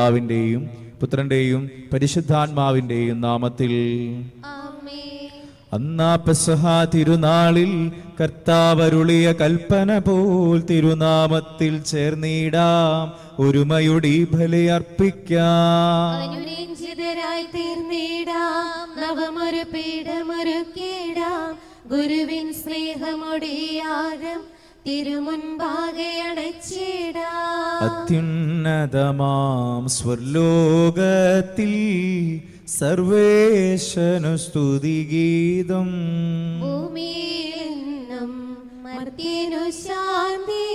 പിതാവിന്റെയും പുത്രന്റെയും പരിശുദ്ധാത്മാവിന്റെയും നാമത്തിൽ ആമേൻ അന്നാ പെസഹ തിരുനാളിൽ കർത്താവരുളിയ കൽപ്പന പോൽ തിരുനാമത്തിൽ ചേർന്നിടാം ഒരുമയുടെ ഈ ബലിയർപ്പിക്കാം അനുരഞ്ജിതരായി തീർന്നിടാം നവമൊരു പീഠമൊരുക്കിടാം ഗുരുവിൻ സ്നേഹമൊടിയാരം തിരുമുൻപാകെ അടച്ചിടാം അത്യുന്നതമാം സ്വർലോകത്തിൽ സർവേശനു സ്തുതിഗീതം ഭൂമിയിലെന്നും മർത്യനു ശാന്തി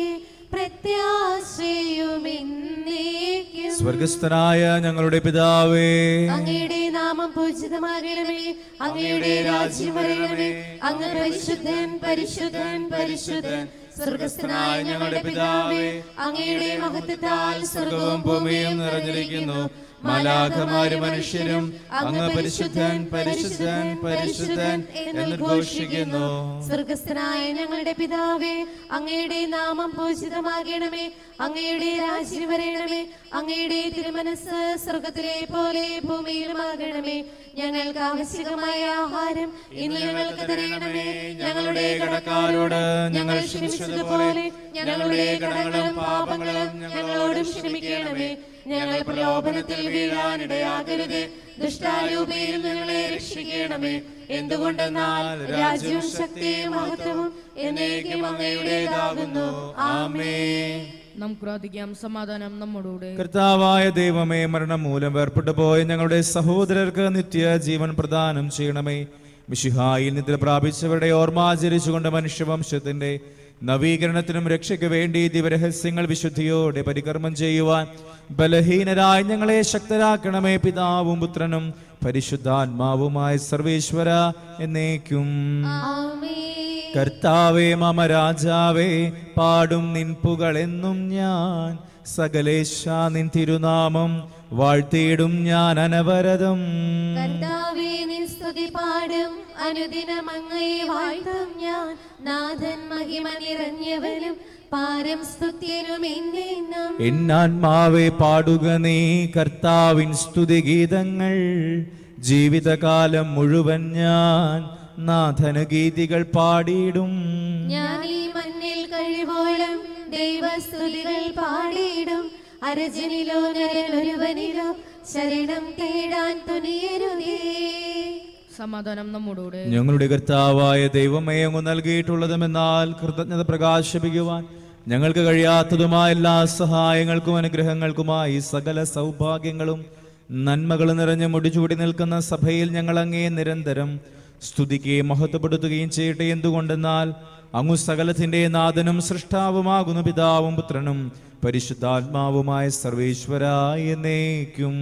പ്രത്യാശയുമെന്നേക്കും സ്വർഗസ്ഥനായ ഞങ്ങളുടെ പിതാവേ അങ്ങയുടെ നാമം പൂജിതമാകണമേ അങ്ങയുടെ രാജ്യം വരണമേ അങ്ങ് പരിശുദ്ധൻ പരിശുദ്ധൻ പരിശുദ്ധൻ സ്വർഗസ്ഥനായ ഞങ്ങളുടെ പിതാവേ അങ്ങയുടെ മഹത്വത്താൽ സ്വർഗവും ഭൂമിയും നിറഞ്ഞിരിക്കുന്നു മാലാഖമാരും മനുഷ്യരും അങ്ങ് പരിശുദ്ധൻ പരിശുദ്ധൻ പരിശുദ്ധൻ എന്ന് ഘോഷിക്കുന്നു സ്വർഗസ്ഥനായ ഞങ്ങളുടെ പിതാവേ അങ്ങയുടെ നാമം പൂജിതമാകണമേ അങ്ങയുടെ രാജ്യം വരണമേ അങ്ങയുടെ തിരുമനസ് സ്വർഗത്തിലെ പോലെ ഭൂമിയിലുമാകണമേ ഞങ്ങൾക്ക് ആവശ്യകമായ ആഹാരം ഇന്ന് ഞങ്ങൾക്ക് തരണമേ ഞങ്ങളുടെ കടക്കാരോട് ഞങ്ങൾ ക്ഷമിച്ചതുപോലെ ഞങ്ങളുടെ കടങ്ങളും പാപങ്ങളും ഞങ്ങളോടും ക്ഷമിക്കണമേ ഞങ്ങൾ പ്രലോഭനത്തിൽ വീഴാനിടയാകരുത് ദുഷ്ടാരൂപയിൽ ഞങ്ങളെ രക്ഷിക്കണമേ എന്തുകൊണ്ടെന്നാൽ രാജ്യവും ശക്തിയും മഹത്വവും എന്നേക്കും അങ്ങയുടേതാകുന്നു ആമേ നമുക്ക് പ്രാർത്ഥിക്കാം സമാധാനം നമ്മോടുകൂടെ കർത്താവായ ദൈവമേ മരണം മൂലം വേർപെട്ടു പോയ ഞങ്ങളുടെ സഹോദരർക്ക് നിത്യ ജീവൻ പ്രദാനം ചെയ്യണമേ മിശിഹായിൽ നിദ്ര പ്രാപിച്ചവരുടെ ഓർമ്മാചരിച്ചുകൊണ്ട് മനുഷ്യവംശത്തിന്റെ നവീകരണത്തിനും രക്ഷയ്ക്ക് വേണ്ടി ദിവരഹസ്യങ്ങൾ വിശുദ്ധിയോടെ പരികർമ്മം ചെയ്യുവാൻ ബലഹീനരായ ഞങ്ങളെ ശക്തരാക്കണമേ പിതാവും പുത്രനും പരിശുദ്ധാത്മാവുമായ സർവേശ്വര എന്നേക്കും ആമേ കർത്താവേ മമ രാജാവേ പാടും നിൻ പുകളെന്നും ഞാൻ സകലേശ നിൻ തിരുനാമം വാഴ്ത്തിയിടും ഞാൻ അനവരതം കർത്താവേ നിൻ സ്തുതി പാടും അനുദിനം അങ്ങയെ വാഴ്ത്തും ഞാൻ നാഥൻ മഹിമ നിറഞ്ഞവനും പാരം സ്തുത്യനും എന്നെന്നും എന്നാത്മാവേ പാടുക നീ കർത്താവിൻ സ്തുതിഗീതങ്ങൾ ജീവിതകാലം മുഴുവൻ ഞാൻ നാഥന ഗീതികൾ പാടിയിടും ഞാൻ ഈ മണ്ണിൽ കഴിവോളം ദൈവസ്തുതികൾ പാടിയിടും അരജനിലോ നരനൊരുവനിലോ ശരണം തേടാൻ തുനിയരുതേ സമാധാനം നമ്മോടുകൂടെ ഞങ്ങളുടെ കർത്താവായ ദൈവമേ അങ്ങ് നൽകിയിട്ടുള്ളതുമെന്നാൽ കൃതജ്ഞത പ്രകാശിപ്പിക്കുവാൻ ഞങ്ങൾക്ക് കഴിയാത്തതുമായ എല്ലാ സഹായങ്ങൾക്കും അനുഗ്രഹങ്ങൾക്കുമായി സകല സൗഭാഗ്യങ്ങളും നന്മകളും നിറഞ്ഞ് മുടിചൂടി നിൽക്കുന്ന സഭയിൽ ഞങ്ങൾ അങ്ങേ നിരന്തരം സ്തുതിക്കുകയും മഹത്വപ്പെടുത്തുകയും ചെയ്യട്ടെ എന്തുകൊണ്ടെന്നാൽ അങ്ങു സകലത്തിന്റെ നാഥനും സൃഷ്ടാവുമാകുന്നു പിതാവും പുത്രനും പരിശുദ്ധാത്മാവുമായ സർവേശ്വരായ എന്നേക്കും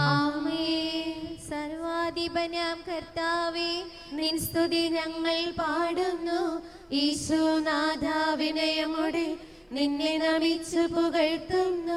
ആമേൻ. സർവാധിപനാം കർത്താവേ നിൻ സ്തുതി ഞങ്ങൾ പാടുന്നു ഈശോനാഥ വിനയമോടെ നിന്നെ നമിച്ചു പുകഴ്ത്തുന്നു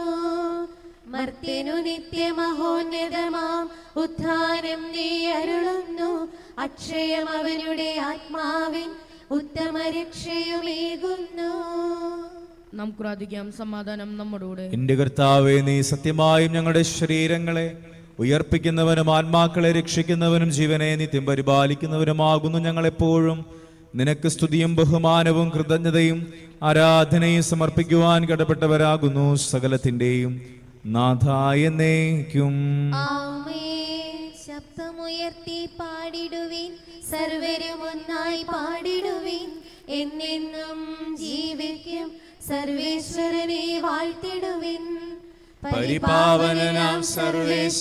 മർത്യനു നിത്യമഹോന്നതമാം ഉത്ഥാനം നീ അരുളുന്നു അക്ഷയം അവനുടെ ആത്മാവിൻ ഉത്തമ രക്ഷയുമേകുന്നു നമുക്ക് പ്രാർത്ഥിക്കാം സമാധാനം നമ്മോടുകൂടെ എന്റെ കർത്താവെ നീ സത്യമായും ഞങ്ങളുടെ ശരീരങ്ങളെ ഉയർപ്പിക്കുന്നവനും ആത്മാക്കളെ രക്ഷിക്കുന്നവനും ജീവനെ നിത്യം പരിപാലിക്കുന്നവനുമാകുന്നു ഞങ്ങളെപ്പോഴും നിനക്ക് സ്തുതിയും ബഹുമാനവും കൃതജ്ഞതയും ആരാധനയും സമർപ്പിക്കുവാൻ കടപ്പെട്ടവരാകുന്നു സകലത്തിന്റെയും നാഥായ എന്നേക്കും ആമേൻ. ശബ്ദമുയർത്തി പാടിടുവിൻ സർവരും ഒന്നായി പാടിടുവിൻ എന്നെന്നും ജീവിക്കും സർവേശ്വരനെ വാഴ്ത്തിടുവിൻ പരിപാവനനാം സർവേശ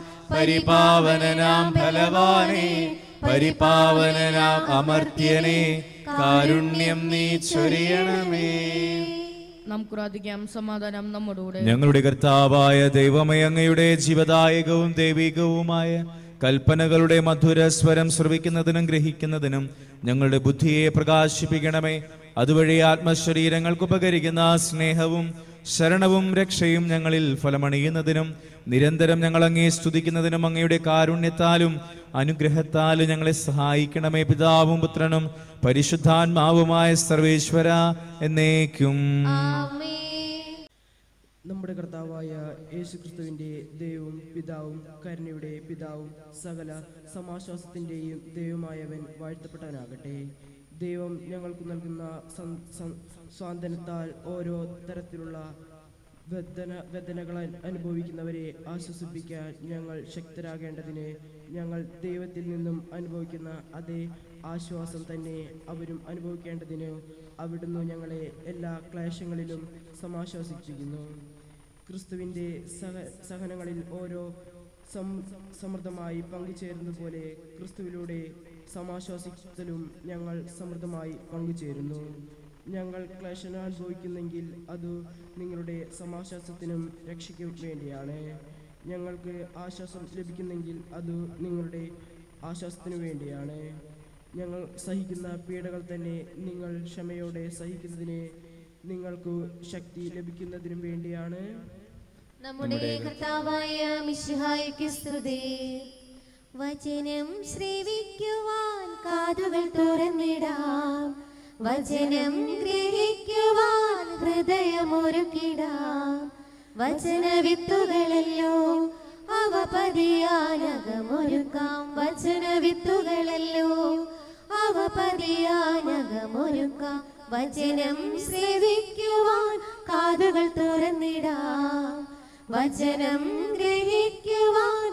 പരിപാവനനാം ഫലവാനേ പരിപാവനനാം അമർത്യനെ കാരുണ്യം നീ ചൊരിയണമേ നമുക്ക് പ്രാർത്ഥിക്കാം സമാധാനം നമ്മോടുകൂടെ ഞങ്ങളുടെ കർത്താവായ ദൈവമേ അങ്ങയുടെ ജീവദായകവും ദൈവികവുമായ കൽപ്പനകളുടെ മധുര സ്വരം ശ്രവിക്കുന്നതിനും ഗ്രഹിക്കുന്നതിനും ഞങ്ങളുടെ ബുദ്ധിയെ പ്രകാശിപ്പിക്കണമേ അതുവഴി ആത്മശരീരങ്ങൾക്ക് ഉപകരിക്കുന്ന സ്നേഹവും ശരണവും രക്ഷയും ഞങ്ങളിൽ ഫലമണിയുന്നതിനും നിരന്തരം ഞങ്ങൾ അങ്ങേ സ്തുതിക്കുന്നതിനും അങ്ങയുടെ കാരുണ്യത്താലും അനുഗ്രഹത്താലും ഞങ്ങളെ സഹായിക്കണമേ പിതാവും പുത്രനും പരിശുദ്ധാത്മാവുമായ സർവേശ്വര എന്നേക്കും ആമേൻ നമ്മുടെ കർത്താവായ യേശുക്രിസ്തുവിന്റെ ദൈവവും പിതാവും കരുണയുടെ പിതാവും സകല സമാശ്വാസത്തിന്റെയും ദൈവമായവൻ വാഴ്ത്തപ്പെട്ടവനാകട്ടെ ദൈവം ഞങ്ങൾക്ക് നൽകുന്ന സം- സം- സ്വാന്തനത്താൽ ഓരോ തരത്തിലുള്ള വേദന വേദനകൾ അനുഭവിക്കുന്നവരെ ആശ്വസിപ്പിക്കാൻ ഞങ്ങൾ ശക്തരാകേണ്ടതിന് ഞങ്ങൾ ദൈവത്തിൽ നിന്നും അനുഭവിക്കുന്ന അതേ ആശ്വാസം തന്നെ അവരും അനുഭവിക്കേണ്ടതിന് അവിടുന്ന് ഞങ്ങളെ എല്ലാ ക്ലേശങ്ങളിലും സമാശ്വസിപ്പിക്കുന്നു ക്രിസ്തുവിൻ്റെ സഹ സഹനങ്ങളിൽ ഓരോ സം സമൃദ്ധമായി പങ്കുചേരുന്നത് പോലെ ക്രിസ്തുവിലൂടെ സമാശ്വാസിക്കലും ഞങ്ങൾ സമൃദ്ധമായി പങ്കുചേരുന്നു ഞങ്ങൾ ക്ലേശനം അനുഭവിക്കുന്നെങ്കിൽ അത് നിങ്ങളുടെ സമാശ്വാസത്തിനും രക്ഷയ്ക്കും വേണ്ടിയാണ് ഞങ്ങൾക്ക് ആശ്വാസം ലഭിക്കുന്നെങ്കിൽ അത് നിങ്ങളുടെ ആശ്വാസത്തിനു വേണ്ടിയാണ് ഞങ്ങൾ സഹിക്കുന്ന പീഡകൾ തന്നെ നിങ്ങൾ ക്ഷമയോടെ സഹിക്കുന്നതിന് നിങ്ങൾക്ക് ശക്തി ലഭിക്കുന്നതിനും വേണ്ടിയാണ് നമ്മുടെ കർത്താവായ മിശിഹായ്ക്ക് സ്തുതി വചനം ശ്രവിക്കുവാൻ കാതുകൾ തുറന്നിടാം വചനം ഗ്രഹിക്കുവാൻ ഹൃദയമൊരുക്കിടാം വചന വിത്തുകളല്ലോ അവ പതിയാനകമൊരുക്കാം വചന വിത്തുകളല്ലോ അവ പതിയാനകമൊരുക്കാം വചനം ശ്രവിക്കുവാൻ കാതുകൾ തുറന്നിടാം വചനം ഗ്രഹിക്കുവാൻ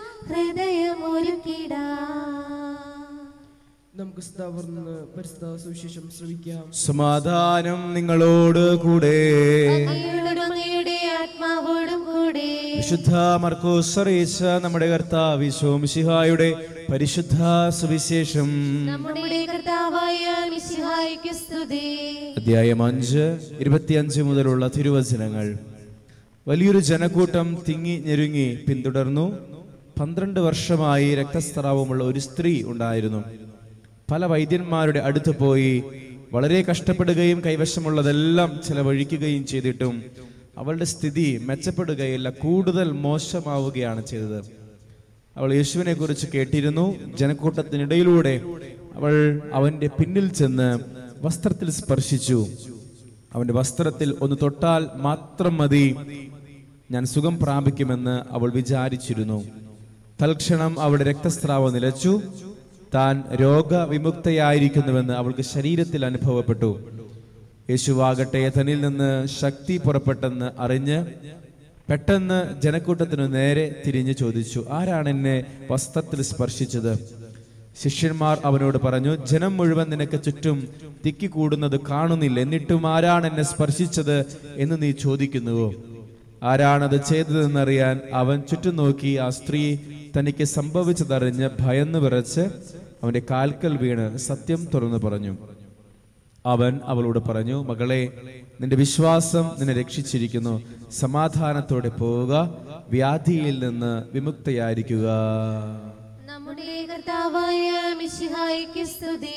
ഹൃദയമൊരുക്കിടാം നമുക്ക് സ്ഥാപർന്ന് പരിശുദ്ധ സുവിശേഷം ശ്രമിക്കാം സമാധാനം നിങ്ങളോട് കൂടെ അങ്ങയോടും അങ്ങയുടെ ആത്മാവോടും കൂടെ വിശുദ്ധ മർക്കോസ് അറിയിച്ച നമ്മുടെ കർത്താവ് ശോംശിഹായുടെ പരിശുദ്ധ സുവിശേഷം നമ്മുടെ കർത്താവായ മിശിഹായ്ക്ക് സ്തുതി അധ്യായം അഞ്ച് ഇരുപത്തിയഞ്ച് മുതലുള്ള തിരുവചനങ്ങൾ വലിയൊരു ജനക്കൂട്ടം തിങ്ങി ഞെരുങ്ങി പിന്തുടർന്നു പന്ത്രണ്ട് വർഷമായി രക്തസ്രാവമുള്ള ഒരു സ്ത്രീ ഉണ്ടായിരുന്നു പല വൈദ്യന്മാരുടെ അടുത്ത് പോയി വളരെ കഷ്ടപ്പെടുകയും കൈവശമുള്ളതെല്ലാം ചെലവഴിക്കുകയും ചെയ്തിട്ടും അവളുടെ സ്ഥിതി മെച്ചപ്പെടുകയില്ല കൂടുതൽ മോശമാവുകയാണ് ചെയ്തത് അവൾ യേശുവിനെ കുറിച്ച് കേട്ടിരുന്നു ജനക്കൂട്ടത്തിനിടയിലൂടെ അവൾ അവന്റെ പിന്നിൽ ചെന്ന് വസ്ത്രത്തിൽ സ്പർശിച്ചു അവന്റെ വസ്ത്രത്തിൽ ഒന്ന് തൊട്ടാൽ മാത്രം മതി ഞാൻ സുഖം പ്രാപിക്കുമെന്ന് അവൾ വിചാരിച്ചിരുന്നു തൽക്ഷണം അവളുടെ രക്തസ്രാവം നിലച്ചു താൻ രോഗവിമുക്തയായിരിക്കുന്നുവെന്ന് അവൾക്ക് ശരീരത്തിൽ അനുഭവപ്പെട്ടു യേശുവാകട്ടെ തന്നിൽ നിന്ന് ശക്തി പുറപ്പെട്ടെന്ന് അറിഞ്ഞ് പെട്ടെന്ന് ജനക്കൂട്ടത്തിനു നേരെ തിരിഞ്ഞു ചോദിച്ചു ആരാണ് എന്നെ വസ്ത്രത്തിൽ സ്പർശിച്ചത് ശിഷ്യന്മാർ അവനോട് പറഞ്ഞു ജനം മുഴുവൻ നിനക്ക് ചുറ്റും തിക്കിക്കൂടുന്നത് കാണുന്നില്ല എന്നിട്ടും ആരാണ് എന്നെ സ്പർശിച്ചത് എന്ന് നീ ചോദിക്കുന്നുവോ ആരാണത് ചെയ്തതെന്നറിയാൻ അവൻ ചുറ്റും നോക്കി ആ സ്ത്രീ തനിക്ക് സംഭവിച്ചതറിഞ്ഞ് ഭയന്ന് വിറച്ച് അവന്റെ കാൽക്കൽ വീണ് സത്യം തുറന്നു പറഞ്ഞു അവൻ അവളോട് പറഞ്ഞു മകളെ നിന്റെ വിശ്വാസം നിന്നെ രക്ഷിച്ചിരിക്കുന്നു സമാധാനത്തോടെ പോവുക വ്യാധിയിൽ നിന്ന് വിമുക്തയായിരിക്കുക നമ്മുടെ കർത്താവായ മിശിഹായ്ക്ക് സ്തുതി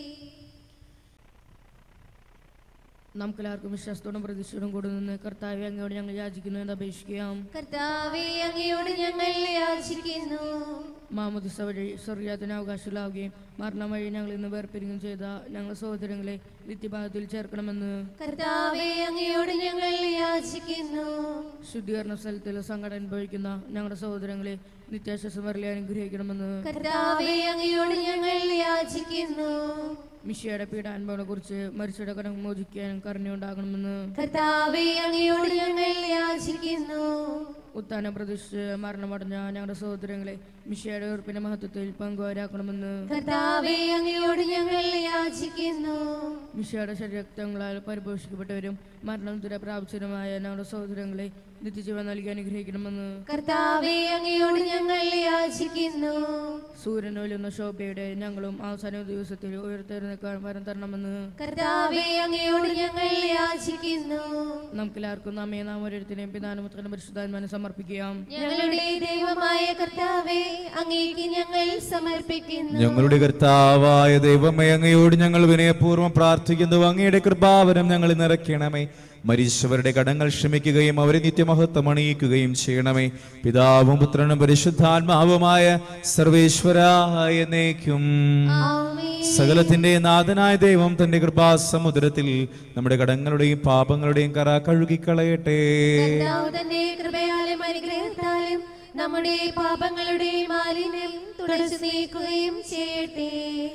നമുക്കെല്ലാവർക്കും വിശ്വാസത്തോടും പ്രതീക്ഷയോടും കൂടി നിന്ന് കർത്താവെ അങ്ങയോട് ഞങ്ങൾ യാചിക്കുന്നു എന്ന് അപേക്ഷിക്കാം കർത്താവെ അങ്ങയോട് ഞങ്ങൾ യാചിക്കുന്നു മാമുദിസ വഴി സ്വർഗത്തിന് അവകാശികളാവുകയും മരണം വഴി ഞങ്ങൾ ഇന്ന് വേർപിരിഞ്ഞും ചെയ്ത ഞങ്ങളുടെ സഹോദരങ്ങളെ നിത്യഭാഗത്തിൽ ചേർക്കണമെന്ന് കർത്താവെ അങ്ങയോട് ഞങ്ങൾ യാചിക്കുന്നു ശുദ്ധീകരണ സ്ഥലത്തിൽ സങ്കടം അനുഭവിക്കുന്ന ഞങ്ങളുടെ സഹോദരങ്ങളെ നിത്യാശ്വാസം വരലെ അനുഗ്രഹിക്കണമെന്ന് കർത്താവെ അങ്ങയോട് ഞങ്ങൾ യാചിക്കുന്നു മിഷയുടെ പീഡാനുഭവങ്ങളെ കുറിച്ച് മരിച്ചയുടെ കടം മോചിക്കാൻ കരുണയുണ്ടാകണമെന്ന് കർത്താവെ അങ്ങയോട് ഞങ്ങൾ യാചിക്കുന്നു ഉത്താനം പ്രതീക്ഷിച്ച് മരണമടഞ്ഞ ഞങ്ങളുടെ സഹോദരങ്ങളെ മിഷയുടെ ഉറപ്പിന്റെ മഹത്വത്തിൽ പങ്കുവരാക്കണമെന്ന് കർത്താവെ അങ്ങയോട് ഞങ്ങൾ യാചിക്കുന്നു മിഷയുടെ ശരീരക്തങ്ങളാൽ പരിപോഷിക്കപ്പെട്ടവരും മരണത്തിന് പ്രാപിച്ചവരുമായ ഞങ്ങളുടെ സഹോദരങ്ങളെ നിത്യജീവൻ നൽകി അനുഗ്രഹിക്കണമെന്ന് കർത്താവെ അങ്ങയോട് ഞങ്ങൾ യാചിക്കുന്നു സൂര്യൻ ഒലുന്ന ശോഭയുടെ ഞങ്ങളും അവസാന ദിവസത്തിൽ ഉയർത്തെഴുന്നേക്കാൻ വരം തരണമെന്ന് കർത്താവെ അങ്ങയോട് ഞങ്ങൾ യാചിക്കുന്നു നമുക്കെല്ലാവർക്കും നമ്മെ നാം ഓരോരുത്തരെയും പിതാനുമുത്രനും പരിശുദ്ധാത്മാനെ സമർപ്പിക്കാം ഞങ്ങളുടെ ദൈവമായ കർത്താവെ അങ്ങേക്ക് ഞങ്ങൾ സമർപ്പിക്കുന്നു ഞങ്ങളുടെ കർത്താവായ ദൈവമേ അങ്ങയോട് ഞങ്ങൾ വിനയപൂർവ്വം പ്രാർത്ഥിക്കുന്നു അങ്ങയുടെ കൃപാവരം ഞങ്ങൾ നിറയ്ക്കണമേ മരിച്ചവരുടെ കടങ്ങൾ ക്ഷമിക്കുകയും അവരെ നിത്യമഹത്വം അണിയിക്കുകയും ചെയ്യണമേ പിതാവും പുത്രനും പരിശുദ്ധാത്മാവുമായ സർവേശ്വരായ എന്നേക്കും ആമേൻ സകലത്തിന്റെ നാഥനായ ദൈവം തന്റെ കൃപാസമുദ്രത്തിൽ നമ്മുടെ കടങ്ങളുടെയും പാപങ്ങളുടെയും കറ കഴുകിക്കളയട്ടെ കർത്താവ് തന്റെ കൃപയാലും അനുഗ്രഹത്താലും നമ്മുടെ പാപങ്ങളുടെ മാലിന്യം തുടച്ചു നീക്കുകയും ചെയ്യട്ടെ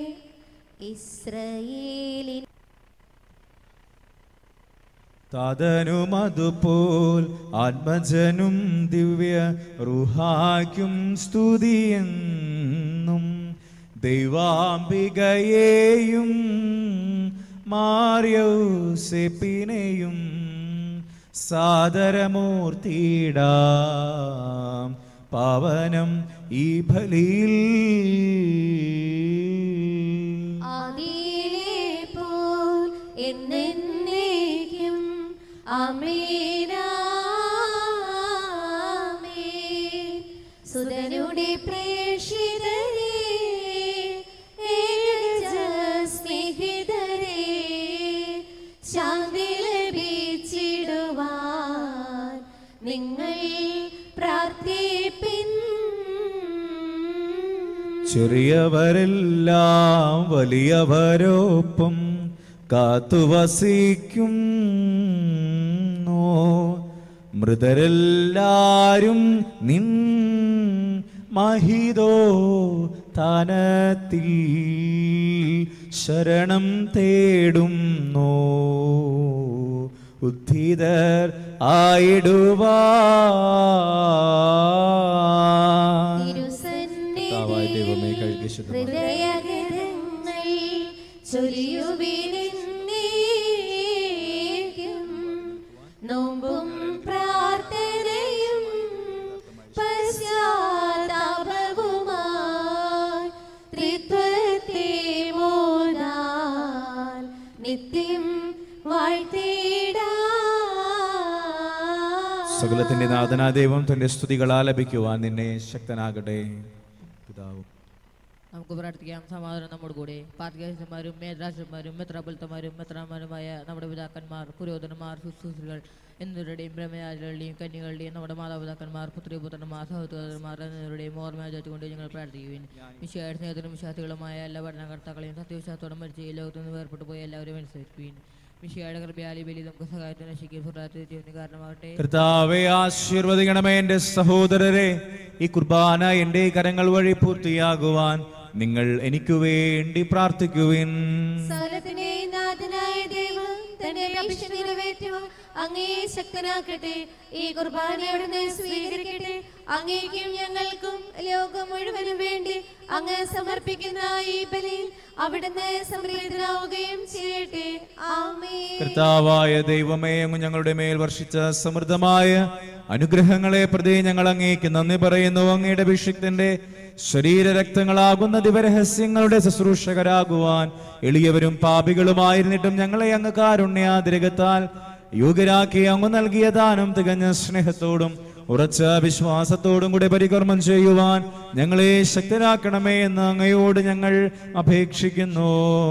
ഇസ്രയേലിൻ താതനും അതുപോൽ ആത്മജനും ദിവ്യ റുഹാക്കും സ്തുതിയെന്നും ദൈവാംബികയെയും മാറിയോസെപ്പിനെയും സാദരമൂർത്തിയിടാം പാവനം ഈ ബലിയിൽ ആദിയിലെ പോൽ എന്നേക്കും ആമേനാമേൻ സുതനുടെ പ്രേക്ഷിതരെ ഏകജ സ്നേഹിതരെ ശാന്തി ലഭിച്ചിടുവാൻ നിങ്ങൾ പ്രാർത്ഥിപ്പിൻ ചെറിയവരെല്ലാം വലിയവരൊപ്പം കാത്തുവസിക്കും മൃതരെല്ലാരും നിൻ മഹിതോ താനത്തിൽ ശരണം തേടുന്നു ഉദ്ധിതർ ആയിടുവാ കർത്താവായ ദൈവമേ, കഴുകി ശുദ്ധമാക്കി. ഹൃദയഗരങ്ങൾ ചൊരിയുവിനെന്നേക്കും നോമ്പും പ്രാർത്ഥനയും പശ്ചാത്താപവുമായി ത്രിത്വത്തെ മോദാൽ നിത്യം വാഴ്ത്തിടാം സകലത്തിന്റെ നാഥനാ ദൈവം തന്റെ സ്തുതികൾ ആലപിക്കുവാൻ നിന്നെ ശക്തനാകട്ടെ പിതാവും നമുക്ക് പ്രാർത്ഥിക്കാം സമാധാനം നമ്മുടെ കൂടെ പാർട്ടികാശന്മാരും മേധാശന്മാരും മെത്രാപുലത്തമാരും മെത്രാന്മാരുമായ നമ്മുടെ പിതാക്കന്മാർ പുരോധനന്മാർ ശുശ്രൂഷകൾ എന്നിവരുടെയും ബ്രഹ്മചാരികളുടെയും കന്യകളുടെയും നമ്മുടെ മാതാപിതാക്കന്മാർ പുത്രിപുത്രന്മാർ സഹോദരന്മാർ എന്നിവരുടെയും ഓർമ്മ വെച്ചുകൊണ്ട് ഞങ്ങൾ പ്രാർത്ഥിക്കുവിൻ വിശേഷ സ്നേഹത്തിനും വിശ്വാസികളുമായ എല്ലാ ഭരണകർത്താക്കളെയും സത്യവിശ്വാസത്തോടെ മരിച്ച് ഈ ലോകത്തു നിന്ന് വേർപെട്ടു പോയ എല്ലാവരും അനുസരിക്കുവിൻ വിഷയയുടെ കൃപയാലി ബലി നമുക്ക് സഹായത്തിന് നശിക്കുകയും സുരാത്തിന് കാരണമാകട്ടെ കർത്താവെ ആശീർവദിക്കണമേ എന്റെ സഹോദരരെ ഈ കുർബാന എന്റെ കരങ്ങൾ വഴി പൂർത്തിയാകുവാൻ നിങ്ങൾ എനിക്ക് വേണ്ടി പ്രാർത്ഥിക്കുവിൻ സകലത്തിന്റെ നാഥനായ ദൈവം തന്റെ അഭിഷേകം നിറവേറ്റുവാൻ അങ്ങേ ശക്തനാക്കട്ടെ ഈ കുർബാനയോടെ സ്വീകരിക്കട്ടെ അങ്ങേക്കും ഞങ്ങൾക്കും ലോകം മുഴുവനും വേണ്ടി അങ്ങ് സമർപ്പിക്കുന്ന ഈ ബലിയിൽ അവിടുന്ന് സമൃദ്ധനാവുകയും ചെയ്യട്ടെ ആമേ കർത്താവായ ദൈവമേ അങ്ങ് ഞങ്ങളുടെ മേൽ വർഷിച്ച സമൃദ്ധമായ അനുഗ്രഹങ്ങളെ പ്രതി ഞങ്ങൾ അങ്ങേക്ക് നന്ദി പറയുന്നു അങ്ങയുടെ അഭിഷിക്തന്റെ ശരീരരക്തങ്ങളാകുന്ന ദിവരഹസ്യങ്ങളുടെ ശുശ്രൂഷകരാകുവാൻ എളിയവരും പാപികളുമായിരുന്നിട്ടും ഞങ്ങളെ അങ്ങ് കാരുണ്യാതിരകത്താൽ യോഗ്യരാക്കി അങ്ങ് നൽകിയ ദാനം തികഞ്ഞ സ്നേഹത്തോടും ഉറച്ച വിശ്വാസത്തോടും കൂടെ പരികർമ്മം ചെയ്യുവാൻ ഞങ്ങളെ ശക്തരാക്കണമേ എന്ന് അങ്ങയോട് ഞങ്ങൾ അപേക്ഷിക്കുന്നു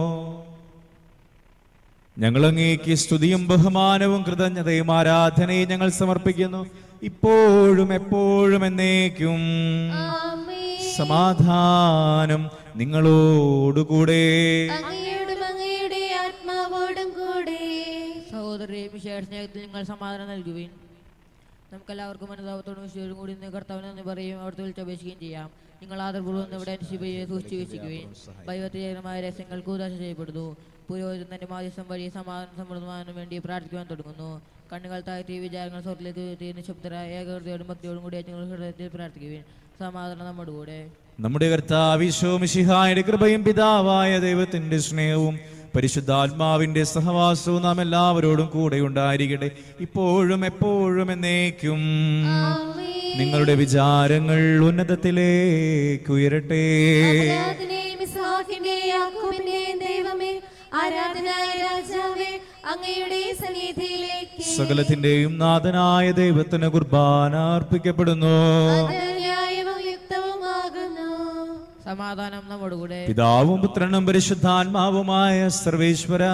ഞങ്ങൾ അങ്ങേക്ക് സ്തുതിയും ബഹുമാനവും കൃതജ്ഞതയും ആരാധനയും ഞങ്ങൾ സമർപ്പിക്കുന്നു ഇപ്പോഴും എപ്പോഴും എന്നേക്കും ആമേ സമാധാനം നിങ്ങളോടുകൂടെ അങ്ങയോടും അങ്ങയുടെ ആത്മാവോടും കൂടെ സഹോദരരെ വിശേഷ സ്നേഹത്തിൽ നിങ്ങൾ സമാധാനം നൽകുവിൻ നമുക്കെല്ലാവർക്കും അനുതാപത്തോടും വിശ്വരും കൂടി ഇന്ന് കർത്താവിനെ നന്ദി പറയും അവിടുത്തെ വിളിച്ചപേക്ഷിക്കുകയും ചെയ്യാം നിങ്ങൾ ആദരപൂർവ്വം ഇന്ന് ഇവിടെ അനുശിബയെ സൂക്ഷിച്ചു വീക്ഷിക്കുകയും ദൈവത്തിജനമായ രഹസ്യങ്ങൾ കൂതാശ ചെയ്യപ്പെടുന്നു പുരോഹിതൻ തന്റെ മാധ്യസ്ഥം വഴി സമാധാനം സമൃദ്ധമാകാനും വേണ്ടി പ്രാർത്ഥിക്കുവാൻ തുടങ്ങുന്നു കണ്ണുകൾ താഴ്ത്തി വിചാരങ്ങൾ സ്വർത്തിലേക്ക് ഉയർത്തി നിശബ്ദരായ ഏകൃതയോടും ഭക്തിയോടും കൂടി ഞങ്ങൾ ഹൃദയത്തിൽ പ്രാർത്ഥിക്കുവിൻ സമാധാനം നമ്മുടെ കൂടെ നമ്മുടെ കർത്താവിശോമിഷിഹായുടെ കൃപയും പിതാവായ ദൈവത്തിന്റെ സ്നേഹവും പരിശുദ്ധാത്മാവിന്റെ സഹവാസവും നാം എല്ലാവരോടും കൂടെ ഉണ്ടായിരിക്കട്ടെ ഇപ്പോഴും എപ്പോഴും എന്നേക്കും ആമേ നിങ്ങളുടെ വിചാരങ്ങൾ ഉന്നതത്തിലേക്ക് ഉയരട്ടെ ആരാധനയും ഇസ്ഹാക്കിന്റെയും യാക്കോബിന്റെയും ദൈവമേ ആരാധനായ രാജാവേ അങ്ങയുടെ സന്നിധിയിലേക്ക് സകലത്തിന്റെയും നാഥനായ ദൈവത്തിന് കുർബാന അർപ്പിക്കപ്പെടുന്നു അത് ന്യായവും യുക്തവുമാകുന്നു സമാധാനം നമ്മുടെ കൂടെ പിതാവും പുത്രനും പരിശുദ്ധാത്മാവുമായ സർവേശ്വര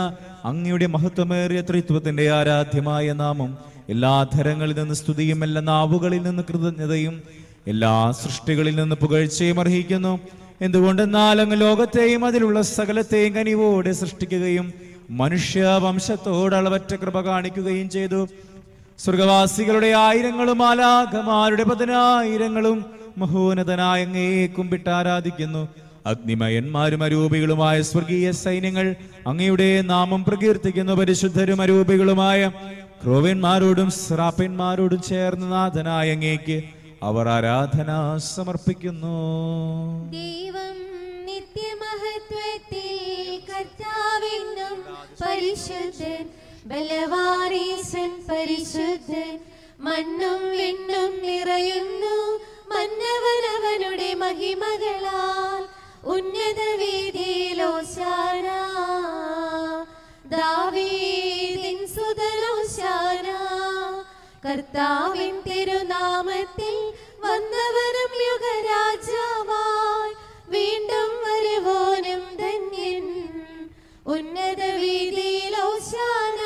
അങ്ങയുടെ മഹത്വമേറിയ ത്രിത്വത്തിന്റെ ആരാധ്യമായ നാമം എല്ലാ ധരങ്ങളിൽ നിന്ന് സ്തുതിയും എല്ലാ നാവുകളിൽ നിന്ന് കൃതജ്ഞതയും എല്ലാ സൃഷ്ടികളിൽ നിന്ന് പുകഴ്ചയും അർഹിക്കുന്നു എന്തുകൊണ്ടെന്നാൽ അങ്ങ് ലോകത്തെയും അതിലുള്ള സകലത്തെയും കനിവോടെ സൃഷ്ടിക്കുകയും മനുഷ്യ വംശത്തോട് അളവറ്റ കൃപ കാണിക്കുകയും ചെയ്തു സ്വർഗവാസികളുടെ ആയിരങ്ങളും ആലാഖമാരുടെ പതിനായിരങ്ങളും മഹോന്നതനായ അങ്ങയെ കുമ്പിട്ട് ആരാധിക്കുന്നു അഗ്നിമയന്മാരും അരൂപികളുമായ സ്വർഗീയ സൈന്യങ്ങൾ അങ്ങയുടെ നാമം പ്രകീർത്തിക്കുന്നു പരിശുദ്ധരും അരൂപികളുമായ ക്രോവന്മാരോടും ശ്രാപ്പന്മാരോടും ചേർന്ന് നാഥനായ അങ്ങേക്ക് അവർ ആരാധന സമർപ്പിക്കുന്നു ദൈവം നിത്യമഹത്വത്തിൽ കർത്താവെന്നും പരിശുദ്ധൻ ബലവാരീശൻ പരിശുദ്ധൻ മണ്ണും വിണ്ണും നിറയുന്നു മന്നവനവനുടെ മഹിമകളാൽ ഉന്നത വീതിയിലോശാന ദാവീദിൻ സുതലോശാന കർത്താവിൻ തിരുനാമത്തിൽ വന്നവരും യുഗരാജാവായി വീണ്ടും വരുവോനും ധന്യൻ ഉന്നത വീതിയിലോശാന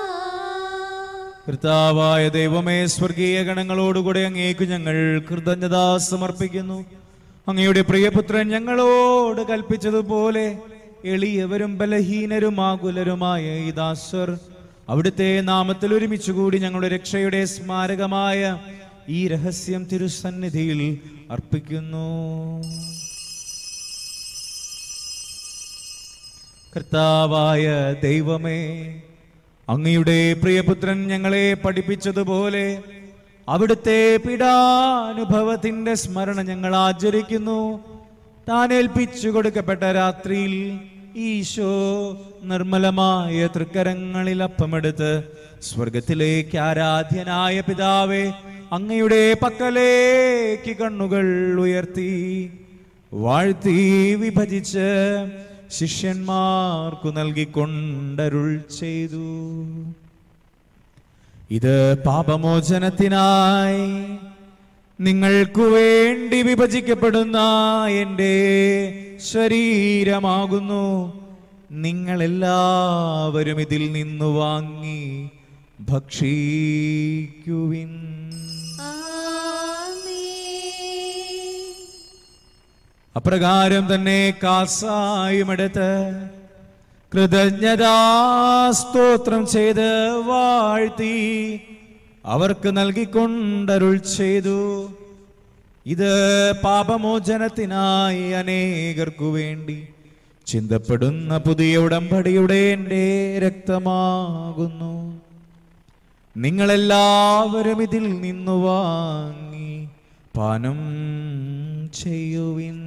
കർത്താവായ ദൈവമേ സ്വർഗീയ ഗണങ്ങളോടുകൂടെ അങ്ങേക്ക് ഞങ്ങൾ കൃതജ്ഞത സമർപ്പിക്കുന്നു അങ്ങയുടെ പ്രിയപുത്രൻ ഞങ്ങളോട് കൽപ്പിച്ചതുപോലെ എളിയവരും ബലഹീനരും ആകുലരുമായ ഈ ദാസർ അവിടുത്തെ നാമത്തിൽ ഒരുമിച്ച് കൂടി ഞങ്ങളുടെ രക്ഷയുടെ സ്മാരകമായ ഈ രഹസ്യം തിരുസന്നിധിയിൽ അർപ്പിക്കുന്നു കർത്താവായ ദൈവമേ അങ്ങയുടെ പ്രിയപുത്രൻ ഞങ്ങളെ പഠിപ്പിച്ചതുപോലെ അവിടുത്തെ പീഡാനുഭവത്തിന്റെ സ്മരണ ഞങ്ങൾ ആചരിക്കുന്നു താൻ ഏൽപ്പിച്ചു കൊടുക്കപ്പെട്ട രാത്രിയിൽ ഈശോ നിർമ്മലമായ തൃക്കരങ്ങളിൽ അപ്പമെടുത്ത് സ്വർഗത്തിലേക്ക് ആരാധ്യനായ പിതാവേ അങ്ങയുടെ പക്കലേക്ക് കണ്ണുകൾ ഉയർത്തി വാഴ്ത്തി വിഭജിച്ച് ശിഷ്യന്മാർക്കു നൽകിക്കൊണ്ടരുൾ ചെയ്തു ഇത് പാപമോചനത്തിനായി നിങ്ങൾക്കു വേണ്ടി വിഭജിക്കപ്പെടുന്ന എൻ്റെ ശരീരമാകുന്നു നിങ്ങളെല്ലാവരും ഇതിൽ നിന്നു വാങ്ങി ഭക്ഷിക്കുവിൻ ആമേൻ അപ്രകാരം തന്നെ കാസായുമെടുത്ത് കൃതജ്ഞതാ സ്തോത്രം ചെയ്ത് വാഴ്ത്തി അവർക്ക് നൽകിക്കൊണ്ടരുൾ ചെയ്തു ഇത് പാപമോചനത്തിനായി അനേകർക്കു വേണ്ടി ചിന്തപ്പെടുന്ന പുതിയ ഉടമ്പടിയുടെ എൻ്റെ രക്തമാകുന്നു നിങ്ങളെല്ലാവരും ഇതിൽ നിന്നു വാങ്ങി പാനം ചെയ്യുവിൻ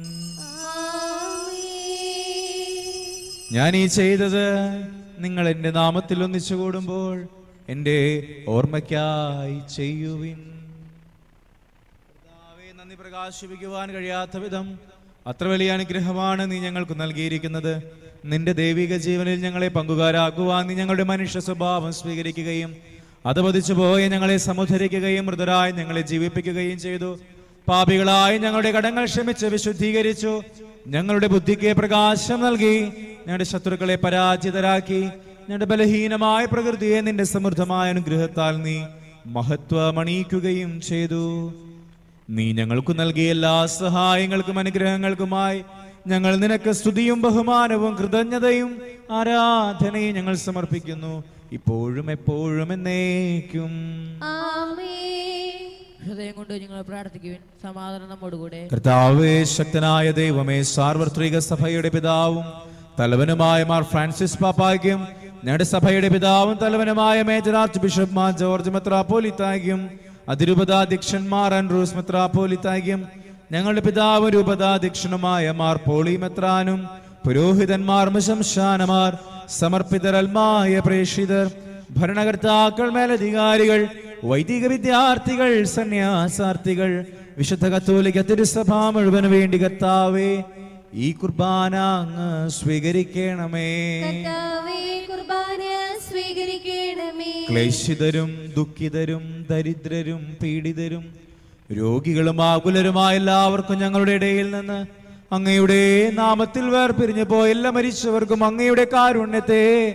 ഞാൻ ഈ ചെയ്തത് നിങ്ങൾ എൻ്റെ നാമത്തിൽ ഒന്നിച്ചു കൂടുമ്പോൾ എൻ്റെ ഓർമ്മയ്ക്കായി ചെയ്യുവിൻ കർത്താവേ, നന്ദി പ്രകാശിപ്പിക്കുവാൻ കഴിയാത്ത വിധം അത്ര വലിയ അനുഗ്രഹമാണ് നീ ഞങ്ങൾക്ക് നൽകിയിരിക്കുന്നത് നിന്റെ ദൈവിക ജീവനിൽ ഞങ്ങളെ പങ്കുകാരാക്കുവാൻ നീ ഞങ്ങളുടെ മനുഷ്യ സ്വഭാവം സ്വീകരിക്കുകയും അത് പതിച്ചു പോയ ഞങ്ങളെ സമുദ്ധരിക്കുകയും മൃതരായി ഞങ്ങളെ ജീവിപ്പിക്കുകയും ചെയ്തു പാപികളായി ഞങ്ങളുടെ കടങ്ങൾ ക്ഷമിച്ച് വിശുദ്ധീകരിച്ചു ഞങ്ങളുടെ ബുദ്ധിക്ക് പ്രകാശം നൽകി ഞങ്ങളുടെ ശത്രുക്കളെ പരാജിതരാക്കി ഞങ്ങളുടെ ബലഹീനമായ പ്രകൃതിയെ നിന്റെ സമൃദ്ധമായ അനുഗ്രഹത്താൽ നീ മഹത്വമണിയിക്കുകയും ചെയ്തു നീ ഞങ്ങൾക്ക് നൽകിയ എല്ലാ സഹായങ്ങൾക്കും അനുഗ്രഹങ്ങൾക്കുമായി ഞങ്ങൾ നിനക്ക് സ്തുതിയും ബഹുമാനവും കൃതജ്ഞതയും ആരാധനയും ഞങ്ങൾ സമർപ്പിക്കുന്നു ഇപ്പോഴും എപ്പോഴും എന്നേക്കും ആമേൻ ഹൃദയം കൊണ്ട് നിങ്ങൾ പ്രാർത്ഥിക്കുവിൻ സമാധാനം നമ്മോടുകൂടെ കർത്താവേ ശക്തനായ ദൈവമേ സാർവത്രിക സഭയുടെ പിതാവും തലവനുമായ മാർ ഫ്രാൻസിസ് പാപ്പായ്ക്കും ഞങ്ങളുടെ സഭയുടെ പിതാവും തലവനുമായ major archbishop Mar George മെത്രാപ്പോലിത്തായ്ക്കും അതിരൂപതാധ്യക്ഷന്മാർ ആൻഡ്രൂസ് മെത്രാപ്പോലിത്തായ്ക്കും ഞങ്ങളുടെ പിതാവ് രൂപതാധ്യക്ഷനുമായ മാർ പോളി മെത്രാനും പുരോഹിതന്മാർ മുശംശാനമാർ സമർപ്പിതരൽമായ പ്രേക്ഷിതർ ഭരണകർത്താക്കൾ മേലധികാരികൾ വൈദിക വിദ്യാർത്ഥികൾ സന്യാസാർത്ഥികൾ വിശുദ്ധ കത്തോലിക്ക തിരുസഭ മുഴുവന് വേണ്ടി കർത്താവേ ഈ കുർബാന അങ്ങ് സ്വീകരിക്കണമേ കർത്താവേ കുർബാന സ്വീകരിക്കണമേ ക്ലേശിതരും ദുഃഖിതരും ദരിദ്രരും പീഡിതരും രോഗികളും ആകുലരുമായ എല്ലാവർക്കും ഞങ്ങളുടെ ഇടയിൽ നിന്ന് അങ്ങയുടെ നാമത്തിൽ വേർപിരിഞ്ഞു പോയ എല്ലാ മരിച്ചവർക്കും അങ്ങയുടെ കാരുണ്യത്തെ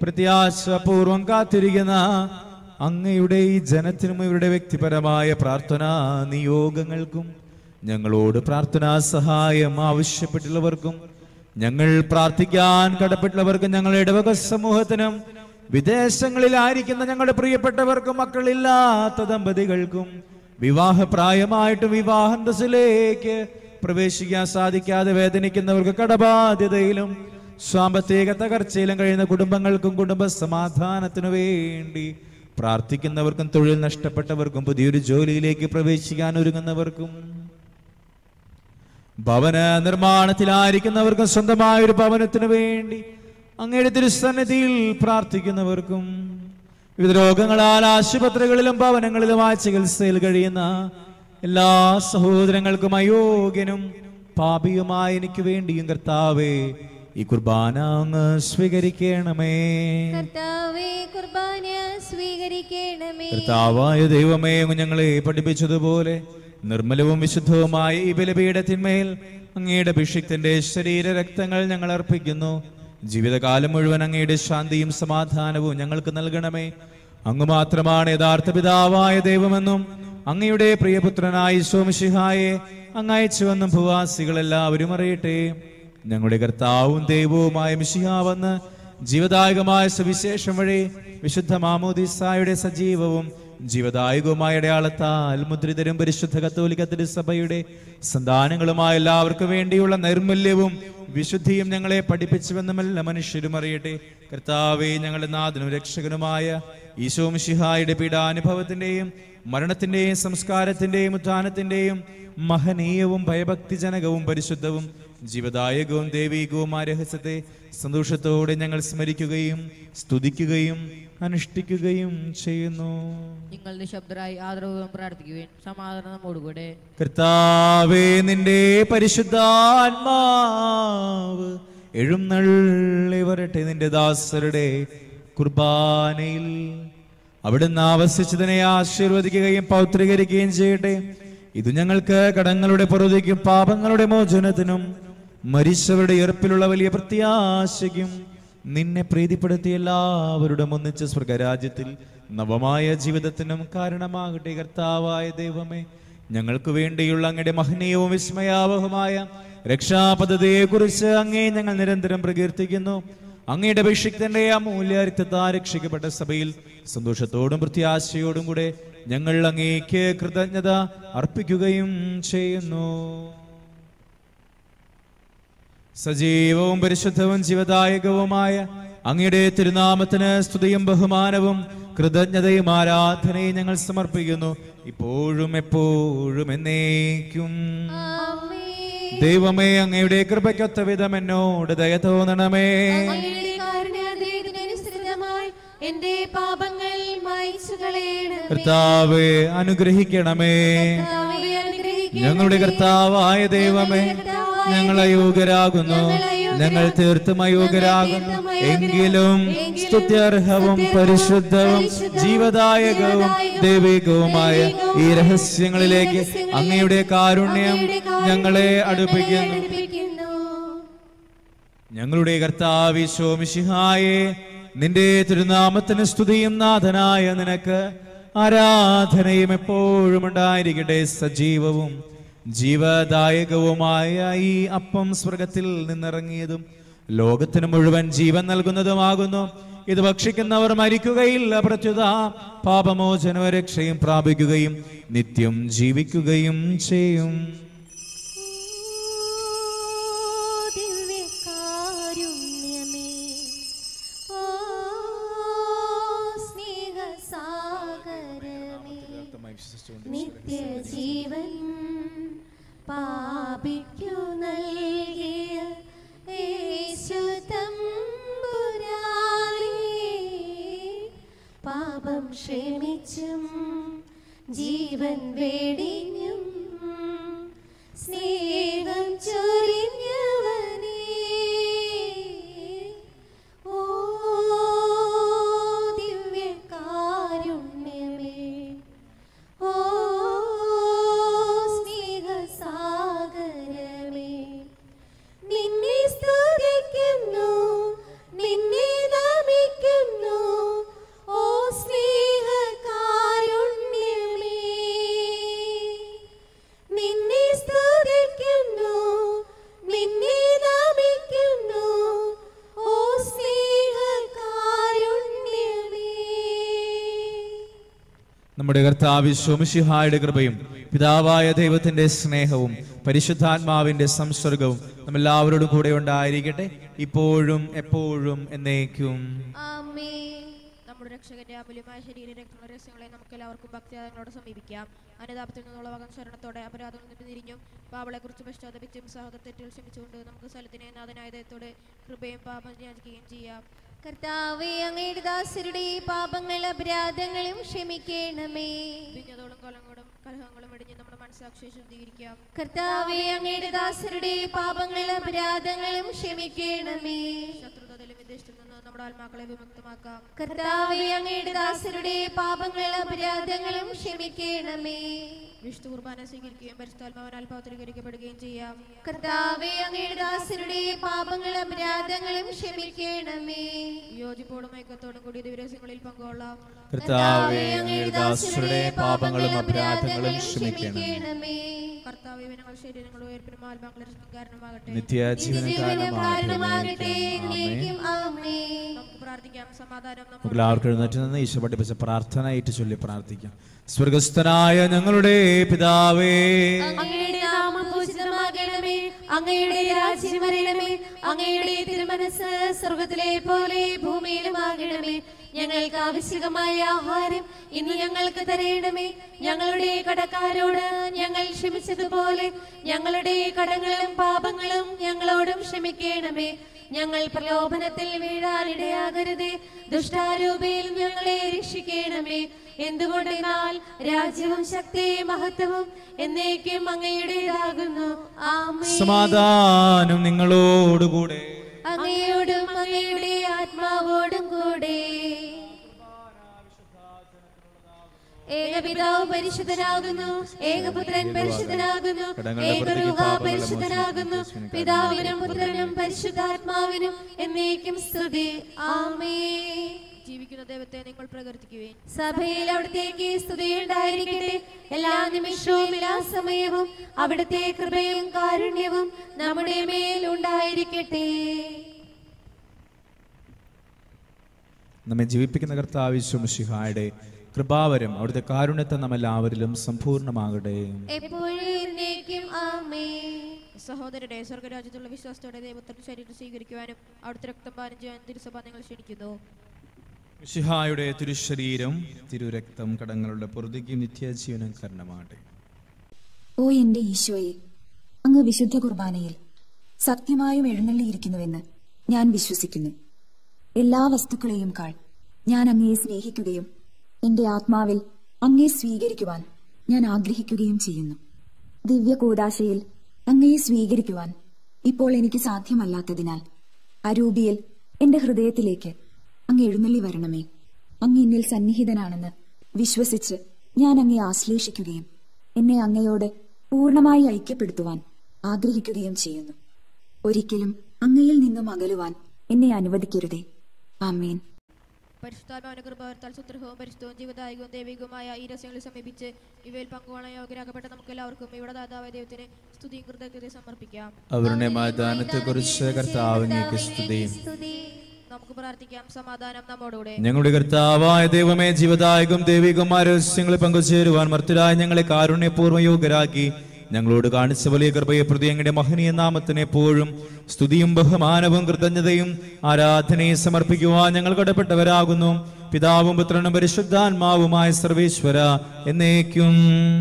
പ്രത്യാശപൂർവം കാത്തിരിക്കുന്ന അങ്ങയുടെ ഈ ജനത്തിനും ഇവരുടെ വ്യക്തിപരമായ പ്രാർത്ഥനാ നിയോഗങ്ങൾക്കും ഞങ്ങളോട് പ്രാർത്ഥനാ സഹായം ആവശ്യപ്പെട്ടുള്ളവർക്കും ഞങ്ങൾ പ്രാർത്ഥിക്കാൻ കടപ്പെട്ടുള്ളവർക്കും ഞങ്ങളുടെ ഇടവക സമൂഹത്തിനും വിദേശങ്ങളിലായിരിക്കുന്ന ഞങ്ങളുടെ പ്രിയപ്പെട്ടവർക്കും മക്കളില്ലാത്ത ദമ്പതികൾക്കും വിവാഹപ്രായമായിട്ട് വിവാഹന്തസിലേക്ക് പ്രവേശിക്കാൻ സാധിക്കാതെ വേദനിക്കുന്നവർക്ക് കടബാധ്യതയിലും സാമ്പത്തിക തകർച്ചയിലും കഴിയുന്ന കുടുംബങ്ങൾക്കും കുടുംബ സമാധാനത്തിനു വേണ്ടി പ്രാർത്ഥിക്കുന്നവർക്കും തൊഴിൽ നഷ്ടപ്പെട്ടവർക്കും പുതിയൊരു ജോലിയിലേക്ക് പ്രവേശിക്കാൻ ഒരുങ്ങുന്നവർക്കും ഭവന നിർമ്മാണത്തിലായിരിക്കുന്നവർക്കും സ്വന്തമായ ഒരു ഭവനത്തിനു വേണ്ടി അങ്ങയുടെ തിരുസന്നിധിയിൽ പ്രാർത്ഥിക്കുന്നവർക്കും വിവിധ രോഗങ്ങളാൽ ആശുപത്രികളിലും ഭവനങ്ങളിലുമായി ചികിത്സയിൽ കഴിയുന്ന എല്ലാ സഹോദരങ്ങൾക്കും അയോഗ്യനും പാപിയുമായ എനിക്ക് വേണ്ടിയും കർത്താവേ ഈ കുർബാന അങ്ങ് സ്വീകരിക്കണമേ കർത്താവേ കുർബാന സ്വീകരിക്കണമേ കർത്താവായ ദൈവമേ അങ്ങ് ഞങ്ങളെ പഠിപ്പിച്ചതുപോലെ നിർമ്മലവും വിശുദ്ധവുമായ ഈ ബലിപീഠത്തിന്മേൽ അങ്ങയുടെ അഭിഷിക്തന്റെ ശരീര രക്തങ്ങൾ ഞങ്ങൾ അർപ്പിക്കുന്നു ജീവിതകാലം മുഴുവൻ അങ്ങയുടെ ശാന്തിയും സമാധാനവും ഞങ്ങൾക്ക് നൽകണമേ അങ്ങ് മാത്രമാണ് യഥാർത്ഥ പിതാവായ ദൈവമെന്നും അങ്ങയുടെ പ്രിയപുത്രനായ സോമശിഹായെ അങ്ങ് അയച്ചുവെന്നും ഭൂവാസികൾ എല്ലാവരും അറിയട്ടെ ഞങ്ങളുടെ കർത്താവും ദൈവവുമായ മിശിഹാവെന്ന് ജീവദായകമായ സുവിശേഷം വഴി വിശുദ്ധ മാമോദിസായുടെ സജീവവും ജീവദായകവുമായ അടയാളത്താൽ മുദ്രിതരും പരിശുദ്ധ കത്തോലിക്ക തിരുസഭയുടെ സന്താനങ്ങളുമായ എല്ലാവർക്കും വേണ്ടിയുള്ള നൈർമല്യവും വിശുദ്ധിയും ഞങ്ങളെ പഠിപ്പിച്ചുവെന്നും എല്ലാ മനുഷ്യരും അറിയട്ടെ കർത്താവെ ഞങ്ങളുടെ നാഥനും രക്ഷകനുമായ ഈശോ മിശിഹായുടെ പീഡാനുഭവത്തിന്റെയും മരണത്തിന്റെയും സംസ്കാരത്തിന്റെയും ഉത്ഥാനത്തിന്റെയും മഹനീയവും ഭയഭക്തിജനകവും പരിശുദ്ധവും ജീവദായകവും ദൈവികവുമായ രഹസ്യത്തെ സന്തോഷത്തോടെ ഞങ്ങൾ സ്മരിക്കുകയും സ്തുതിക്കുകയും അനുഷ്ഠിക്കുകയും ചെയ്യുന്നു നിങ്ങൾ നിശബ്ദരായി ആദരവും പ്രാർത്ഥിക്കുവേൻ സമാധാനം നമ്മോടുകൂടെ കർത്താവേ നിന്റെ പരിശുദ്ധാത്മാവ് എഴുന്നള്ളി വരട്ടെ നിന്റെ ദാസരുടെ കുർബാനയിൽ അവിടുന്ന് ആവശിച്ചതിനെ ആശീർവദിക്കുകയും പൗത്രീകരിക്കുകയും ചെയ്യട്ടെ ഇത് ഞങ്ങൾക്ക് കടങ്ങളുടെ പുറത്തേക്കും പാപങ്ങളുടെ മോചനത്തിനും മരിച്ചവരുടെ ഇറപ്പിലുള്ള വലിയ പ്രത്യാശയ്ക്കും നിന്നെ പ്രീതിപ്പെടുത്തി എല്ലാവരുടെ ഒന്നിച്ച് സ്വർഗരാജ്യത്തിൽ നവമായ ജീവിതത്തിനും കാരണമാകട്ടെ കർത്താവായ ദൈവമേ ഞങ്ങൾക്ക് വേണ്ടിയുള്ള അങ്ങയുടെ മഹനീയവും വിസ്മയാവഹമായ രക്ഷാപദ്ധതിയെ കുറിച്ച് അങ്ങേ ഞങ്ങൾ നിരന്തരം പ്രകീർത്തിക്കുന്നു അങ്ങയുടെ അഭിഷിക്തന്റെ അമൂല്യ രക്തത്താൽ രക്ഷിക്കപ്പെട്ട സഭയിൽ സന്തോഷത്തോടും പ്രത്യാശയോടും കൂടെ ഞങ്ങൾ അങ്ങേക്ക് കൃതജ്ഞത അർപ്പിക്കുകയും ചെയ്യുന്നു സജീവവും പരിശുദ്ധവും ജീവദായകവുമായ അങ്ങയുടെ തിരുനാമത്തിന് സ്തുതിയും ബഹുമാനവും കൃതജ്ഞതയും ആരാധനയും ഞങ്ങൾ സമർപ്പിക്കുന്നു ഇപ്പോഴും എപ്പോഴും എന്നേക്കും ആമേൻ. ദൈവമേ അങ്ങയുടെ കൃപയ്ക്കൊത്ത വിധം എന്നോട് ദയ തോന്നണമേ അങ്ങയുടെ കാരുണ്യാതിരേകത്തിനനുസൃതമായി എന്റെ പാപങ്ങൾ മായ്ച്ചു കളയണമേ കർത്താവെ അനുഗ്രഹിക്കണമേ കർത്താവേ, അനുഗ്രഹിക്കണമേ. ഞങ്ങളുടെ കർത്താവായ ദൈവമേ ഞങ്ങൾ അയോഗ്യരാകുന്നു ഞങ്ങൾ തീർത്തും അയോഗ്യരാകുന്നു എങ്കിലും സ്തുത്യർഹവും പരിശുദ്ധവും ജീവദായകവും ദൈവികവുമായ ഈ രഹസ്യങ്ങളിലേക്ക് അങ്ങയുടെ കാരുണ്യം ഞങ്ങളെ അടുപ്പിക്കുന്നു അടുപ്പിക്കുന്നു. ഞങ്ങളുടെ കർത്താവിശോമിഷിഹായെ നിന്റെ തിരുനാമത്തിന് സ്തുതിയും നാഥനായ നിനക്ക് ആരാധനയും എപ്പോഴും ഉണ്ടായിരിക്കട്ടെ സജീവവും ജീവദായകവുമായ ഈ അപ്പം സ്വർഗത്തിൽ നിന്നിറങ്ങിയതും ലോകത്തിന് മുഴുവൻ ജീവൻ നൽകുന്നതുമാകുന്നു ഇത് ഭക്ഷിക്കുന്നവർ മരിക്കുകയില്ല പ്രത്യുത പാപമോചനവും രക്ഷയും പ്രാപിക്കുകയും നിത്യം ജീവിക്കുകയും ചെയ്യും ഓ ദിവ്യകാരുണ്യമേ, ഓ സ്നേഹസാഗരമേ, നിത്യജീവൻ പാപിക്കു നൽകിയ യേശു തമ്പുരാനേ, പാപം ക്ഷമിച്ചും ജീവൻ വേടിഞ്ഞും സ്നേഹം ചൊരിഞ്ഞവനേ ഓ ദിവ്യകാരുണ്യമേ ഓ സ്നേഹസാഗരമേ നിന്നെ സ്തുതിക്കുന്നു നിന്നെ നമിക്കുന്നു നമ്മുടെ കർത്താവിശ്വമിഷിഹായുടെ കൃപയും പിതാവായ ദൈവത്തിന്റെ സ്നേഹവും പരിശുദ്ധാത്മാവിന്റെ സംസർഗവും നമ്മെല്ലാവരോടും കൂടെ ഉണ്ടായിരിക്കട്ടെ ഇപ്പോഴും എപ്പോഴും എന്നേക്കും ആമേ നമ്മുടെ രക്ഷകന്റെ അമൂല്യമായ ശരീര രക്തമുള്ള രഹസ്യങ്ങളെ നമുക്ക് എല്ലാവർക്കും ഭക്തിയാദങ്ങളോട് സമീപിക്കാം അനുതാപത്തിൽ നിന്നുള്ള വകം ശരണത്തോടെ അപരാധങ്ങളിൽ നിന്ന് തിരിഞ്ഞും പാവളെ കുറിച്ച് പശ്ചാത്തപിച്ചും സഹോദര തെറ്റുകൾ ക്ഷമിച്ചുകൊണ്ട് നമുക്ക് സ്ഥലത്തിനെ നാഥനായ ദയത്തോടെ കൃപയും പാപം യാചിക്കുകയും ചെയ്യാം കർത്താവെ അങ്ങയുടെ ദാസരുടെ പാപങ്ങൾ അപരാധങ്ങളും ക്ഷമിക്കണമേ പിഞ്ഞതോളം കൊലങ്ങളും കലഹങ്ങളും വെടിഞ്ഞ് നമ്മുടെ മനസ്സാക്ഷിയെ ശുദ്ധീകരിക്കാം കർത്താവെ അങ്ങയുടെ ദാസരുടെ പാപങ്ങൾ അപരാധങ്ങളും ക്ഷമിക്കണമേ ശത്രുതയിലും വിദേശത്തിൽ നിന്ന് നമ്മുടെ ആത്മാക്കളെ വിമുക്തമാക്കാം കർത്താവെ അങ്ങയുടെ ദാസരുടെ പാപങ്ങൾ അപരാധങ്ങളും ക്ഷമിക്കണമേ വിശുദ്ധ കുർബാന സ്വീകരിക്കുകയും പരിശുദ്ധാത്മാവനാൽ പൗത്രീകരിക്കപ്പെടുകയും ചെയ്യാം കർത്താവെ അങ്ങയുടെ ദാസരുടെ പാപങ്ങൾ അപരാധങ്ങളും ക്ഷമിക്കണമേ യോജിപ്പോടും ഐക്യത്തോടും കൂടി ദിവരസ്യങ്ങളിൽ പങ്കുകൊള്ളാം കർത്താവെ അങ്ങയുടെ ദാസരുടെ പാപങ്ങളും അപരാധങ്ങളും ക്ഷമിക്കണം ക്ഷമിക്കണമേ കർത്താവ് ഞങ്ങൾ ശരീരങ്ങളും ഉയർപ്പിനും ആത്മാക്കളെ കാരണമാകട്ടെ നിത്യജീവന ജീവനും കാരണമാകട്ടെ കാരണമാകട്ടെ എന്നേക്കും ആമേൻ നമുക്ക് പ്രാർത്ഥിക്കാം സമാധാനം നമുക്ക് നമ്മൾ എല്ലാവർക്കും എഴുന്നേറ്റ് നിന്ന് ഈശോ പഠിപ്പിച്ച പ്രാർത്ഥന ഏറ്റു ചൊല്ലി പ്രാർത്ഥിക്കാം സ്വർഗസ്ഥനായ ഞങ്ങളുടെ പിതാവേ അങ്ങയുടെ നാമം പൂജിതമാകണമേ അങ്ങയുടെ രാജ്യം വരണമേ അങ്ങയുടെ തിരുമനസ് സ്വർഗത്തിലെ പോലെ ഭൂമിയിലുമാകണമേ ഞങ്ങൾക്ക് ആവശ്യകമായ ആഹാരം ഇന്ന് ഞങ്ങൾക്ക് തരയണമേ ഞങ്ങളുടെ കടക്കാരോട് ഞങ്ങൾ ക്ഷമിച്ചതുപോലെ ഞങ്ങളുടെ കടങ്ങളും പാപങ്ങളും ഞങ്ങളോടും ക്ഷമിക്കണമേ ഞങ്ങൾ പ്രലോഭനത്തിൽ വീഴാനിടയാകരുതേ ദുഷ്ടാരൂപയിൽ ഞങ്ങളെ രക്ഷിക്കണമേ എന്തുകൊണ്ടെന്നാൽ രാജ്യവും ശക്തിയും മഹത്വവും എന്നേക്കും അങ്ങയുടേതാകുന്നു ആമേൻ സമാധാനം നിങ്ങളോടുകൂടെ അങ്ങയോടും അങ്ങയുടെ ആത്മാവോടും കൂടെ ഏകപിതാവ് പരിശുദ്ധനാകുന്നു ഏകപുത്രൻ പരിശുദ്ധനാകുന്നു ഏകരൂഹ പരിശുദ്ധനാകുന്നു പിതാവിനും പുത്രനും പരിശുദ്ധാത്മാവിനും എന്നേക്കും സ്തുതി ആമേ ജീവിക്കുന്ന ദൈവത്തെ നിങ്ങൾ പ്രകീർത്തിക്കുവേൻ സഭയിൽ അവിടത്തേക്ക് സ്തുതിയുണ്ടായിരിക്കട്ടെ എല്ലാ നിമിഷവും എല്ലാ സമയവും അവിടുത്തെ കൃപയും കാരുണ്യവും നമ്മുടെ മേൽ ഉണ്ടായിരിക്കട്ടെ നമ്മെ ജീവിപ്പിക്കുന്ന കർത്താവിശ്വമിഷിഹായുടെ കൃപാവരം അവിടുത്തെ കാരുണ്യത്തെ നമ്മെല്ലാവരിലും സമ്പൂർണ്ണമാകട്ടെ എപ്പോഴും എന്നേക്കും ആമേ സഹോദരരെ സ്വർഗരാജ്യത്തുള്ള വിശ്വാസത്തോടെ ദൈവത്തിന്റെ ശരീരം സ്വീകരിക്കുവാനും അവിടുത്തെ രക്തം പാനം ചെയ്യാൻ തിരുസഭ നിങ്ങൾ ക്ഷണിക്കുന്നു മിശിഹായുടെ തിരുശരീരം തിരുരക്തം കടങ്ങളുടെ പൊറുതിക്കും നിത്യജീവനം കാരണമാകട്ടെ ഓ എന്റെ ഈശോയെ അങ്ങ് വിശുദ്ധ കുർബാനയിൽ സത്യമായും എഴുന്നള്ളിയിരിക്കുന്നുവെന്ന് ഞാൻ വിശ്വസിക്കുന്നു എല്ലാ വസ്തുക്കളെയും കാൾ ഞാൻ അങ്ങയെ സ്നേഹിക്കുകയും എന്റെ ആത്മാവിൽ അങ്ങയെ സ്വീകരിക്കുവാൻ ഞാൻ ആഗ്രഹിക്കുകയും ചെയ്യുന്നു ദിവ്യ കൂടാശയിൽ അങ്ങയെ സ്വീകരിക്കുവാൻ ഇപ്പോൾ എനിക്ക് സാധ്യമല്ലാത്തതിനാൽ അരൂപിയിൽ എന്റെ ഹൃദയത്തിലേക്ക് അങ്ങ് എഴുന്നള്ളി വരണമേ അങ്ങ് എന്നിൽ സന്നിഹിതനാണെന്ന് വിശ്വസിച്ച് ഞാൻ അങ്ങയെ ആശ്ലേഷിക്കുകയും എന്നെ അങ്ങയോട് പൂർണ്ണമായി ഐക്യപ്പെടുത്തുവാൻ ആഗ്രഹിക്കുകയും ചെയ്യുന്നു ഒരിക്കലും അങ്ങയിൽ നിന്നും അകലുവാൻ എന്നെ അനുവദിക്കരുതേ ആമേൻ പരിശുദ്ധാത്മാവിന്റെ കൃപാവരത്താൽ സുത്രഹവും പരിശുദ്ധവും ജീവദായകവും ദൈവികവുമായ ഈ രസ്യങ്ങളിൽ സമീപിച്ച് ഇവയിൽ പങ്കുകൊള്ളാൻ യോഗ്യരാക്കപ്പെട്ട നമുക്ക് എല്ലാവർക്കും ഇവിടെ ദാതാവായ ദൈവത്തിന് സ്തുതിയും കൃതജ്ഞതയും സമർപ്പിക്കാം അവരുടെ മൈതാനത്തെ കുറിച്ച് കർത്താവിനേക്ക് സ്തുതിയും സ്തുതി നമുക്ക് പ്രാർത്ഥിക്കാം സമാധാനം നമ്മോടുകൂടെ ഞങ്ങളുടെ കർത്താവായ ദൈവമേ ജീവദായകം ദൈവികമായ രഹസ്യങ്ങളെ പങ്കുചേരുവാൻ മർത്തരായ ഞങ്ങളെ കാരുണ്യപൂർവ്വ യോഗ്യരാക്കി ഞങ്ങളോട് കാണിച്ച വലിയ കൃപയെ പ്രതി അങ്ങയുടെ മഹനീയ നാമത്തിന് എപ്പോഴും സ്തുതിയും ബഹുമാനവും കൃതജ്ഞതയും ആരാധനയും സമർപ്പിക്കുവാൻ ഞങ്ങൾ കടപ്പെട്ടവരാകുന്നു പിതാവും പുത്രനും പരിശുദ്ധാത്മാവുമായ സർവേശ്വര എന്നേക്കും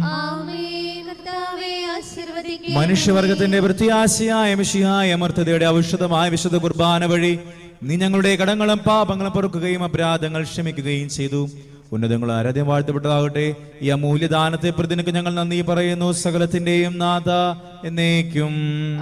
ആമേ കർത്താവേ ആശീർവദിക്കണമേ മനുഷ്യവർഗത്തിന്റെ പ്രത്യാശയായ മിഷിയായ അമർത്തതയുടെ ഔഷധമായ വിശുദ്ധ കുർബാന വഴി നീ ഞങ്ങളുടെ കടങ്ങളും പാപങ്ങളും പൊറുക്കുകയും അപരാധങ്ങൾ ക്ഷമിക്കുകയും ചെയ്തു ഉന്നതങ്ങൾ ആരാധ്യം വാഴ്ത്തപ്പെട്ടതാകട്ടെ ഈ അമൂല്യദാനത്തെ പ്രതി നിനക്ക് ഞങ്ങൾ നന്ദി പറയുന്നു സകലത്തിന്റെയും നാഥ എന്നേക്കും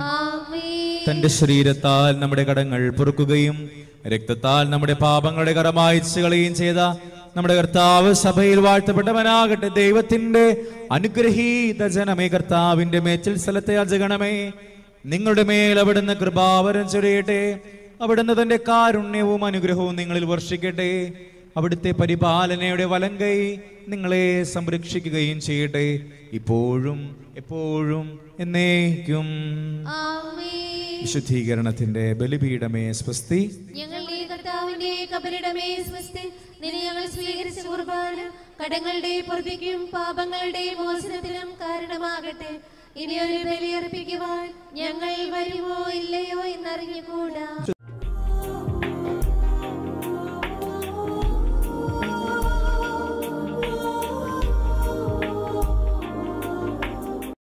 ആമേ തന്റെ ശരീരത്താൽ നമ്മുടെ കടങ്ങൾ പൊറുക്കുകയും രക്തത്താൽ നമ്മുടെ പാപങ്ങളുടെ കട മായ്ച്ചു കളയുകയും ചെയ്ത നമ്മുടെ കർത്താവ് സഭയിൽ വാഴ്ത്തപ്പെട്ടവനാകട്ടെ ദൈവത്തിന്റെ അനുഗ്രഹീത ജനമേ കർത്താവിന്റെ മേച്ചിൽ സ്ഥലത്തെ അജഗണമേ നിങ്ങളുടെ മേൽ അവിടുന്ന് കൃപാവരം ചൊരിയട്ടെ അവിടുന്ന് തന്റെ കാരുണ്യവും അനുഗ്രഹവും നിങ്ങളിൽ വർഷിക്കട്ടെ അവിടുത്തെ പരിപാലനയുടെ വലങ്കൈ നിങ്ങളെ സംരക്ഷിക്കുകയും ചെയ്യട്ടെ ഇപ്പോഴും എപ്പോഴും എന്നേക്കും ആമേ വിശുദ്ധീകരണത്തിന്റെ ബലിപീഠമേ സ്വസ്തി ഞങ്ങളുടെ കർത്താവിന്റെ കബരിടമേ സ്വസ്തി നിന്നെ ഞങ്ങൾ സ്വീകരിച്ച കുർബാന കടങ്ങളുടെ പൊറുതിക്കും പാപങ്ങളുടെ മോചനത്തിനും കാരണമാകട്ടെ ഇനിയൊരു ബലിയർപ്പിക്കുവാൻ ഞങ്ങൾ വരുമോ ഇല്ലയോ എന്നറിഞ്ഞുകൂടാ